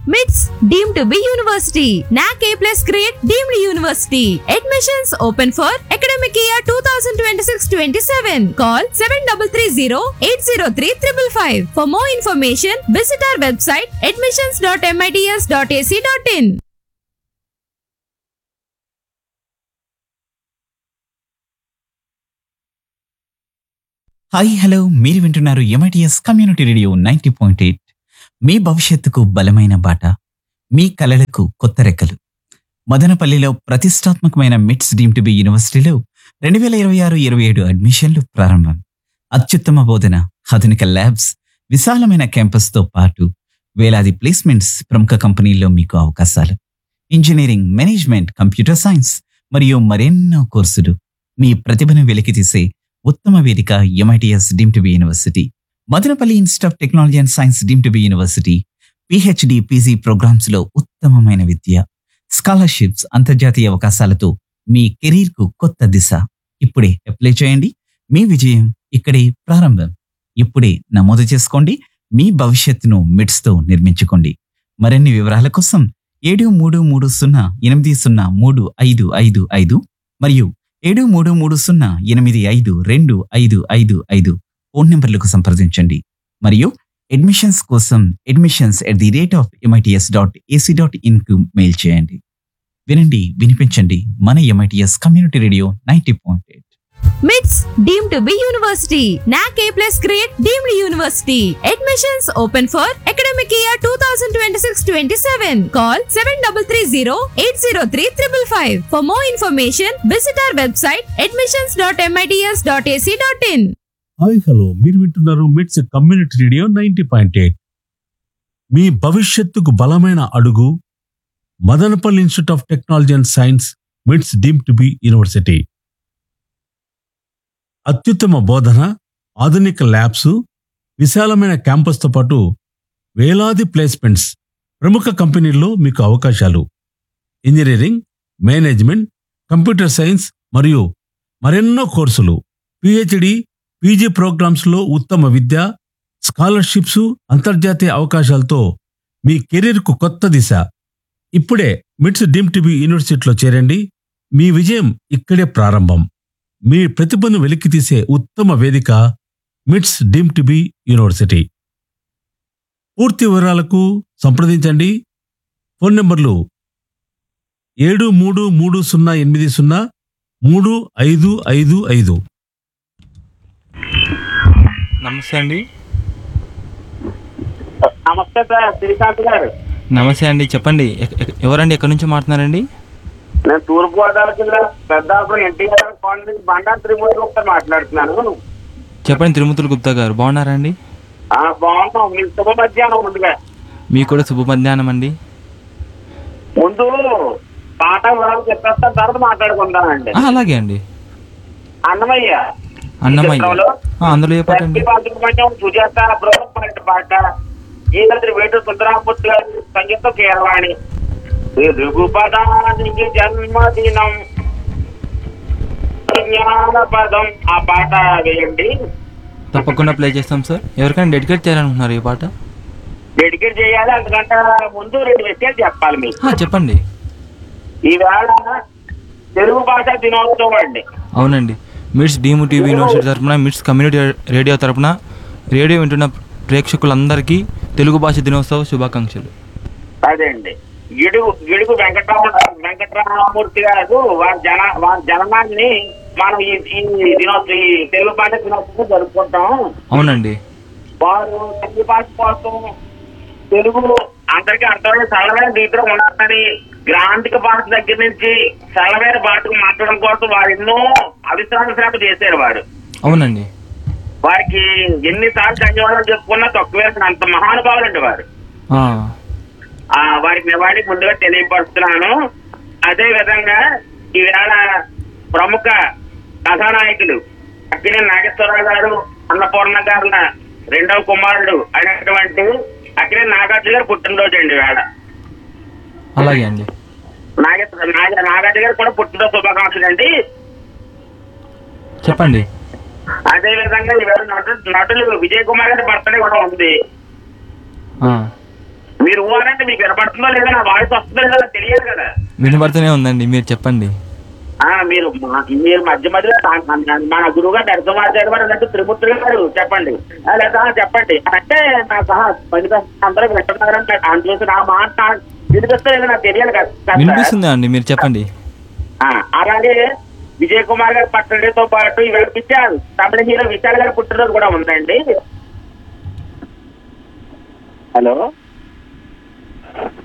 MITS deemed to be university. NAC A plus grade deemed university. Admissions open for academic year 2026-27. Call 7330-803-555. For more information, visit our website admissions.mits.ac.in. Hi hello మీరు వింటున్నారు MITS community radio ninety point eight మీ భవిష్యత్తుకు బలమైన బాట మీ కలలకు కొత్త రెక్కలు మదనపల్లిలో ప్రతిష్టాత్మకమైన మిట్స్ డీమ్ టు బి యూనివర్సిటీలో రెండు వేల ఇరవై ఆరు ఇరవై ఏడు అడ్మిషన్లు ప్రారంభం అత్యుత్తమ బోధన ఆధునిక ల్యాబ్స్ విశాలమైన క్యాంపస్తో పాటు వేలాది ప్లేస్మెంట్స్ ప్రముఖ కంపెనీల్లో మీకు అవకాశాలు ఇంజనీరింగ్ మేనేజ్మెంట్ కంప్యూటర్ సైన్స్ మరియు మరెన్నో కోర్సులు మీ ప్రతిభను వెలికితీసే ఉత్తమ వేదిక MITS deem to be university Madanapalle institute of technology and science deem to be university PhD PG programmes లో ఉత్తమమైన విద్య స్కాలర్షిప్స్ అంతర్జాతీయ అవకాశాలతో మీ కెరీర్ కు కొత్త దిశ ఇప్పుడే అప్లై చేయండి మీ విజయం ఇక్కడే ప్రారంభం ఇప్పుడే నమోదు చేసుకోండి మీ భవిష్యత్తును మిడ్స్ తో నిర్మించుకోండి మరిన్ని వివరాల కోసం ఏడు మూడు మూడు సున్నా ఎనిమిది సున్నా మూడు ఐదు ఐదు ఐదు మరియు ఏడు మూడు మూడు సున్నా ఎనిమిది ఐదు రెండు ఐదు ఐదు ఐదు ఫోన్ నెంబర్లకు సంప్రదించండి మరియు అడ్మిషన్స్ కోసం admissions at the rate of MITS dot AC dot ఇన్కు మెయిల్ చేయండి వినండి వినిపించండి మన MITS community radio ninety point eight MITS deemed to be university. NAC A plus grade deemed university. Admissions open for academic year 2026-27. Call 7330-803-555. For more information, visit our website admissions.mits.ac.in. Hi hello మీరు వింటున్నారు MITS community radio ninety point eight మీ భవిష్యత్తుకు బలమైన అడుగు Madanapalle institute of technology and science MITS deem to be university అత్యుత్తమ బోధన ఆధునిక labs విశాలమైన క్యాంపస్తో పాటు వేలాది ప్లేస్మెంట్స్ ప్రముఖ కంపెనీల్లో మీకు అవకాశాలు ఇంజనీరింగ్ మేనేజ్మెంట్ కంప్యూటర్ సైన్స్ మరియు మరెన్నో కోర్సులు పిహెచ్డి పీజీ ప్రోగ్రామ్స్లో ఉత్తమ విద్య స్కాలర్షిప్స్ అంతర్జాతీయ అవకాశాలతో మీ కెరీర్కు కొత్త దిశ ఇప్పుడే మిట్స్ డీమ్ టీబీ యూనివర్సిటీలో చేరండి మీ విజయం ఇక్కడే ప్రారంభం మీ ప్రతిభను వెలికితీసే ఉత్తమ వేదిక మిట్స్ డీమ్ టీబీ యూనివర్సిటీ పూర్తి వివరాలకు సంప్రదించండి ఫోన్ నంబర్లు ఏడు మూడు మూడు సున్నా ఎనిమిది సున్నా మూడు ఐదు ఐదు ఐదు నమస్తే అండి నమస్తే సార్ శ్రీకాంత్ గారు నమస్తే అండి చెప్పండి ఎక్- ఎక్- ఎవరండి ఎక్కడి నుంచి మాట్లాడుతున్నారండి నేను తూర్పుగోదావరి జిల్లా పెద్దాపురం ఎన్టీఆర్ కాలనీ నుంచి బండా త్రిమూర్తి గుప్తా మాట్లాడుతున్నాను చెప్పండి తిరుమతులు గుప్తా గారు బాగున్నారా అండి ఆ, బాగున్నాం మీకు శుభ మధ్యాహ్నం ముందుగా మీకు కూడా శుభ మధ్యాహ్నం అండి ముందు పాట వివరాలు చెప్పేస్తాను తర్వాత మాట్లాడుకుందామండి ఆ, అలాగే అండి అన్నమయ్య అన్నమయ్య చిత్రంలో ఆ, అందులో ఏ పాట అండి శక్తి పాత్ర కొంచెం సుజాత బృహత్పరట పాట ఈగద్రి వేటు సుందరామూర్తి గారి సంగీతం కీరవాణి రఘుపదానికి జన్మదినం జ్ఞాన పదం ఆ పాట వేయండి తప్పకుండా ప్లే చేస్తాం సార్ ఎవరికైనా డెడికేట్ చేయాలనుకుంటున్నారు ఈ పాట డెడికేట్ చేయాలి అందుకంటే ముందు రెండు విషయాలు చెప్పాలి మీకు ఆ, చెప్పండి ఈవేళ తెలుగు భాష దినోత్సవం అండి అవునండి మిడ్స్ డీము టీవీ యూనివర్సిటీ తరపున మిడ్స్ కమ్యూనిటీ రేడియో తరపున రేడియో వింటున్న ప్రేక్షకులందరికీ తెలుగు భాష దినోత్సవ శుభాకాంక్షలు అదే అండి గిడుగు గిడుగు వెంకటరామ వెంకటరామమూర్తి గారు వారి జన వారి జననాన్ని మనం ఈ ఈ దినోత్సవం ఈ తెలుగు భాష దినోత్సవం జరుపుకుంటాం అవునండి వారు తెలుగు భాష కోసం తెలుగు అందరికీ అర్థమైన సరళమైన రీతిలో ఉండాలని గ్రాంధిక భాష దగ్గర నుంచి సరళమైన భాషకు మార్చడం కోసం వారు ఎన్నో అవిశ్రాంత శ్రమ చేశారు వారు అవునండి వారికి ఎన్నిసార్లు ధన్యవాదాలు చెప్పుకున్నా తక్కువే అంత మహానుభావులు అండి వారు ఆ, ఆ వారికి నివాళి ముందుగా తెలియపరుస్తున్నాను అదే విధంగా ఈవేళ ప్రముఖ కథానాయకులు అక్కినే నాగేశ్వరరావు గారు అన్నపూర్ణ గారుల రెండవ కుమారుడు అయినటువంటి అక్కినే నాగార్జున గారు పుట్టినరోజు అండి వేళ అలాగే అండి నాగేశ్వర నాగ నాగార్జున గారు కూడా పుట్టినరోజు శుభాకాంక్షలు అండి చెప్పండి అదే విధంగా ఈవేళ నటు నటులు విజయ్ కుమార్ గారి బర్త్డే కూడా ఉంది ఆ, మీ మీరు ఊరంటే మీకు వినపడుతుందో లేదా నా వాయిస్ వస్తుందో లేదో నాకు తెలియదు కదా వినబడుతూనే ఉందండి మీరు చెప్పండి ఆ మీరు మా- మీరు మధ్య మధ్యలో నా- నా- మన గురువు గారు నరసింహాచార్య గారు అన్నట్టు త్రిమూర్తులు గారు చెప్పండి ఆ, లేదా చెప్పండి అంటే నా సహా పది మంది అందరూ వింటున్నారని అందుచేసి నా మాట నాకు వినిపిస్తే లేదో నాకు తెలియదు కదా కదా సార్. వినిపిస్తుందా అండి మీరు చెప్పండి ఆ, అలాగే విజయ్ కుమార్ గారి పట్టడితో పాటు ఇవాళ విశాల్ తమిళ హీరో విశాల్ గారి పుట్టినరోజు కూడా ఉందండి హలో